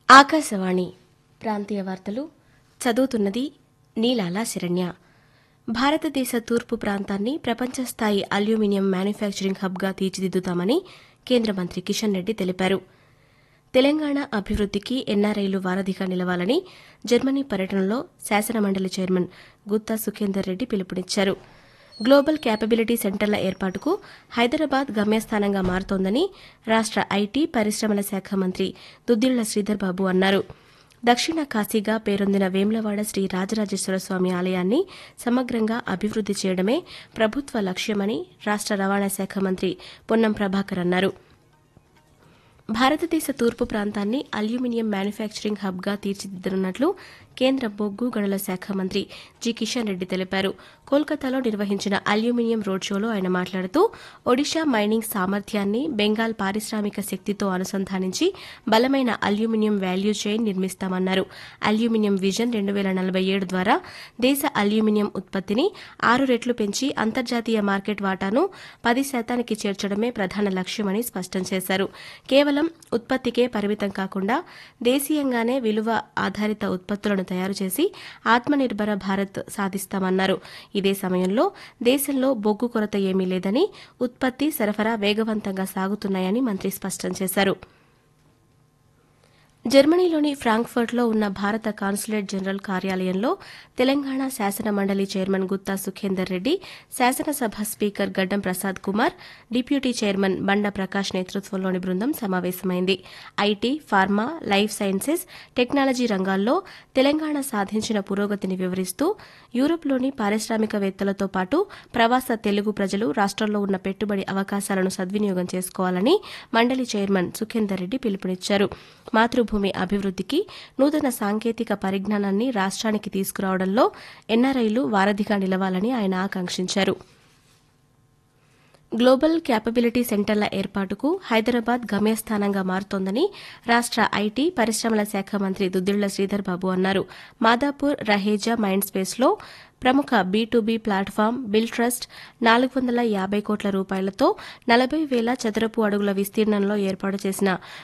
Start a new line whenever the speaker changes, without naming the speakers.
ఆకాశవాణి ప్రాంతీయ వార్తలు చదువుతున్నది నీలాల శరణ్య భారతదేశ తూర్పు ప్రాంతాన్ని ప్రపంచ స్థాయి అల్యూమినియం మ్యానుఫ్యాక్చరింగ్ హబ్గా తీర్చిదిద్దుతామని కేంద్ర మంత్రి కిషన్ రెడ్డి తెలిపారు తెలంగాణ అభివృద్దికి ఎన్ఆర్ఐలు వారధిగా నిలవాలని జర్మనీ పర్యటనలో శాసనమండలి చైర్మన్ గుత్తా సుఖేందర్ రెడ్డి పిలుపునిచ్చారు గ్లోబల్ క్యాపబిలిటీ సెంటర్ల ఏర్పాటుకు హైదరాబాద్ గమ్యస్థానంగా మారుతోందని రాష్ట ఐటీ పరిశ్రమల శాఖ మంత్రి దుద్దిళ్ల శ్రీధర్ బాబు అన్నారు దక్షిణ కాశీగా పేరొందిన వేములవాడ శ్రీ రాజరాజేశ్వర స్వామి ఆలయాన్ని సమగ్రంగా అభివృద్ది చేయడమే ప్రభుత్వ లక్ష్యమని రాష్ట రవాణా శాఖ మంత్రి పొన్నం ప్రభాకర్ అన్నారు భారతదేశ తూర్పు ప్రాంతాన్ని అల్యూమినియం మ్యానుఫ్యాక్చరింగ్ హబ్గా తీర్చిదిద్దనున్నట్లు కేంద్ర బొగ్గు గనుల శాఖ మంత్రి జి కిషన్ రెడ్డి తెలిపారు కోల్కతాలో నిర్వహించిన అల్యూమినియం రోడ్ షోలో ఆయన మాట్లాడుతూ ఒడిషా మైనింగ్ సామర్థ్యాన్ని బెంగాల్ పారిశ్రామిక శక్తితో అనుసంధానించి బలమైన అల్యూమినియం వాల్యూ చైన్ నిర్మిస్తామన్నారు అల్యూమినియం విజన్ రెండు వేల నలభై ఏడు ద్వారా దేశ అల్యూమినియం ఉత్పత్తిని ఆరు రెట్లు పెంచి అంతర్జాతీయ మార్కెట్ వాటాను పది శాతానికి చేర్చడమే ప్రధాన లక్ష్యమని స్పష్టం చేశారు కేవలం ఉత్పత్తికే పరిమితం కాకుండా దేశీయంగానే విలువ ఆధారిత ఉత్పత్తులను తయారు చేసి ఆత్మనిర్భర భారత్ సాధిస్తామన్నారు ఇదే సమయంలో దేశంలో బొగ్గు కొరత ఏమీ లేదని ఉత్పత్తి సరఫరా వేగవంతంగా సాగుతున్నాయని మంత్రి స్పష్టం చేశారు జర్మనీలోని ఫ్రాంక్ఫర్ట్లో ఉన్న భారత కాన్సులేట్ జనరల్ కార్యాలయంలో తెలంగాణ శాసన మండలి చైర్మన్ గుత్తా సుఖేందర్ రెడ్డి శాసనసభ స్పీకర్ గడ్డం ప్రసాద్ కుమార్ డిప్యూటీ చైర్మన్ బండ ప్రకాష్ నేతృత్వంలోని బృందం సమావేశమైంది IT pharma life sciences technology Telangana తెలంగాణ సాధించిన పురోగతిని వివరిస్తూ యూరోప్లోని పారిశ్రామికవేత్తలతో పాటు ప్రవాస తెలుగు ప్రజలు రాష్టంలో ఉన్న పెట్టుబడి అవకాశాలను సద్వినియోగం చేసుకోవాలని మండలి చైర్మన్ సుఖేందర్ రెడ్డి పిలుపునిచ్చారు మాతృభూమి అభివృద్దికి నూతన సాంకేతిక పరిజ్ఞానాన్ని రాష్ట్రానికి తీసుకురావడంలో ఎన్ఆర్ఐలు వారధిగా నిలవాలని ఆయన ఆకాంక్షించారు గ్లోబల్ క్యాపబిలిటీ సెంటర్ల ఏర్పాటుకు హైదరాబాద్ గమ్యస్థానంగా మారుతోందని రాష్ట ఐటీ పరిశ్రమల శాఖ మంత్రి దుద్దిళ్ల శ్రీధర్ బాబు అన్నారు మాదాపూర్ రహేజా మైండ్ స్పేస్లో ప్రముఖ B B platform Billtrust నాలుగు వందల యాబై కోట్ల రూపాయలతో నలభై వేల చదరపు అడుగుల విస్తీర్ణంలో ఏర్పాటు చేసిన